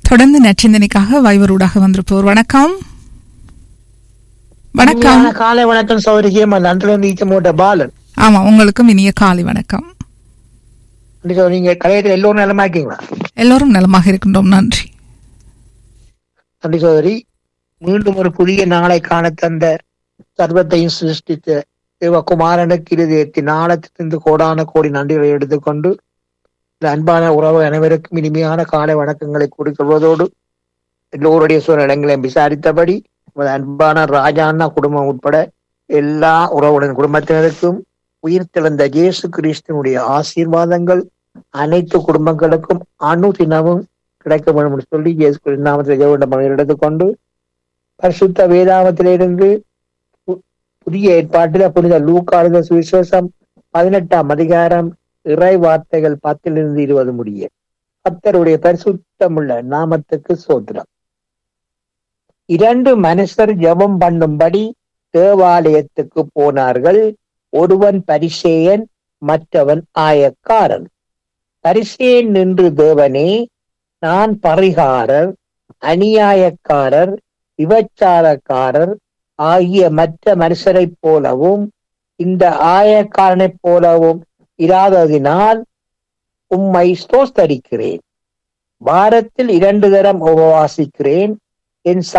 தொடர்ந்து நச்சிந்தனைக்காக வைவரூடாக வந்திருப்போர் வணக்கம் வணக்கம் இனிமையான காலை வணக்கம் சௌரியம் நன்றில நீச்ச மூட்ட பாலன் ஆமா உங்களுக்கும் இனிய காலை வணக்கம் நன்றி சௌரி. நீங்க கலையத்தில் எல்லோரும் நலமா இருக்கீங்களா எல்லோரும் நலமாக இருக்கின்றோம் நன்றி நன்றி சோதரி மீண்டும் ஒரு புதிய நாளை காண தந்த சர்வத்தையும் சிருஷ்டித்த சிவகுமாரனுக்கு இருதயத்தின் ஆழத்திலிருந்து கோடான கோடி நன்றிகளை எடுத்துக்கொண்டு இந்த அன்பான உறவு அனைவருக்கும் இனிமையான காலை வணக்கங்களை கொடுக்கொள்வதோடு எல்லோருடைய சூழ்நிலங்களையும் விசாரித்தபடி நமது அன்பான ராஜாண்ணா குடும்பம் உட்பட எல்லா உறவுடன் குடும்பத்தினருக்கும் உயிர் திறந்த இயேசு கிறிஸ்தனுடைய ஆசீர்வாதங்கள் அனைத்து குடும்பங்களுக்கும் அணு தினமும் கிடைக்க வேண்டும் என்று சொல்லி இயேசு கிறிஸ்து நாமத்தில் ஜெப மனிதர் எடுத்துக்கொண்டு பரிசுத்த வேதாமத்திலிருந்து பு- புதிய ஏற்பாட்டில் புனித லூக்காளுத சுவிசேஷம் பதினெட்டாம் அதிகாரம் இறை வார்த்தைகள் பத்திலிருந்து இருபது முடிய கர்த்தருடைய பரிசுத்தமுள்ள நாமத்துக்கு சோத்திரம் இரண்டு மனுஷர் ஜெபம் பண்ணும்படி தேவாலயத்துக்கு போனார்கள் ஒருவன் பரிசேயன் மற்றவன் ஆயக்காரன் பரிசேயன் நின்று தேவனே நான் பரிகாரர் அநியாயக்காரர் விபச்சாரக்காரர் ஆகிய மற்ற மனுஷரைப் போலவும் இந்த ஆயக்காரனைப் போலவும் இராததினால் உம்மை ஸ்தோஸ்தரிக்கிறேன் வாரத்தில் இரண்டு தரம் உபவாசிக்கிறேன் என்